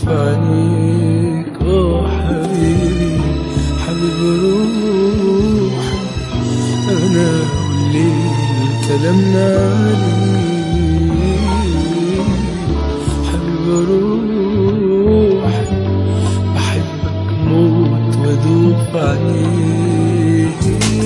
في عينيك اه حبيبي حبيب روحي انا والليل كلامنا عليه حبيب روحي بحبك موت وادوب في عينيك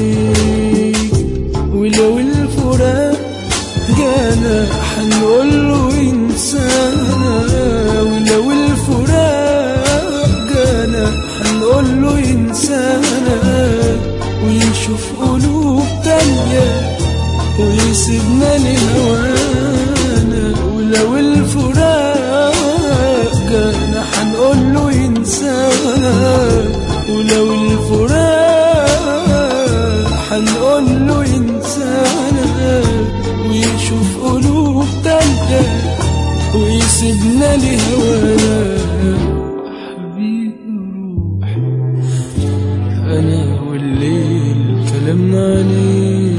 ولو الفراق جانا حنقوله انسانا ولو الفراق جانا حنقوله انسانا ويشوف قلوب تانية ويسيبنا لهوانا ولو الفراق جانا حنقوله انسانا ولو الفراق حنقوله انسانا ويشوف قلوب تانية ويسيبنا لهوانا حبيب روحي أنا والليل كلامنا عليه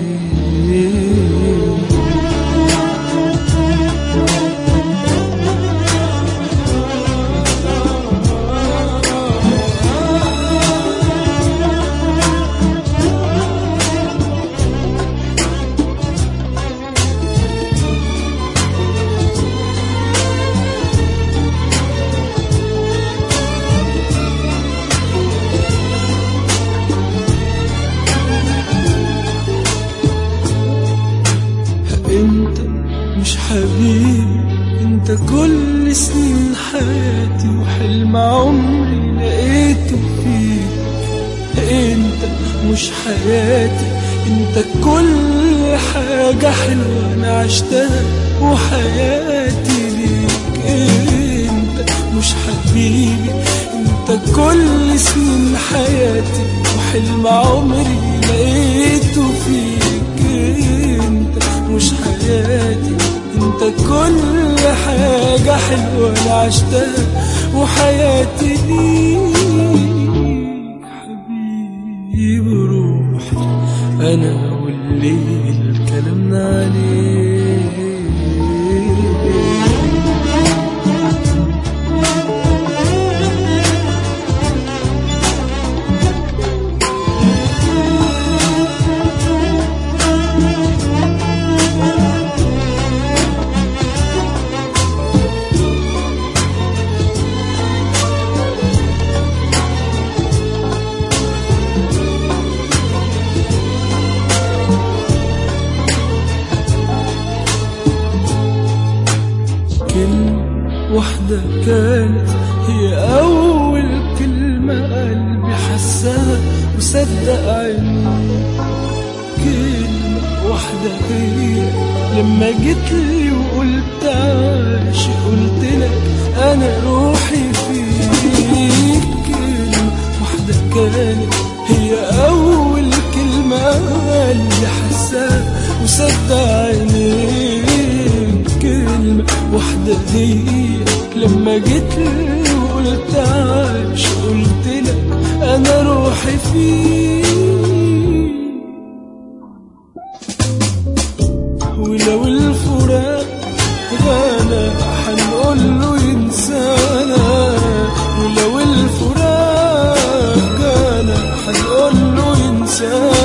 انت مش حبيبي انت كل سنين حياتي وحلم عمري لقيته فيك انت مش حياتي انت كل حاجة حلوة انا عشتها وحياتي ليك انت مش حبيبي انت كل سنين حياتي وحلم عمري لقيته فيك انت مش حياتي انت كل حاجة حلوة انا عشتها وحياتي ليك حبيب روحي انا والليل كلامنا عليه كلمة واحدة كانت هي أول كلمة قلبي حسها وصدق عيني كلمة واحدة هي لما جيت لي وقلت عاشق قلت لك أنا روحي فيك كلمة واحدة كانت هي أول كلمة قلبي حسها وصدق عينيك كلمة واحدة هي لما جيت لي وقلت عايش قلت لك أنا روحي فيك ولو الفراق غانا حنقول له ينسانا ولو الفراق غانا حنقول له ينسانا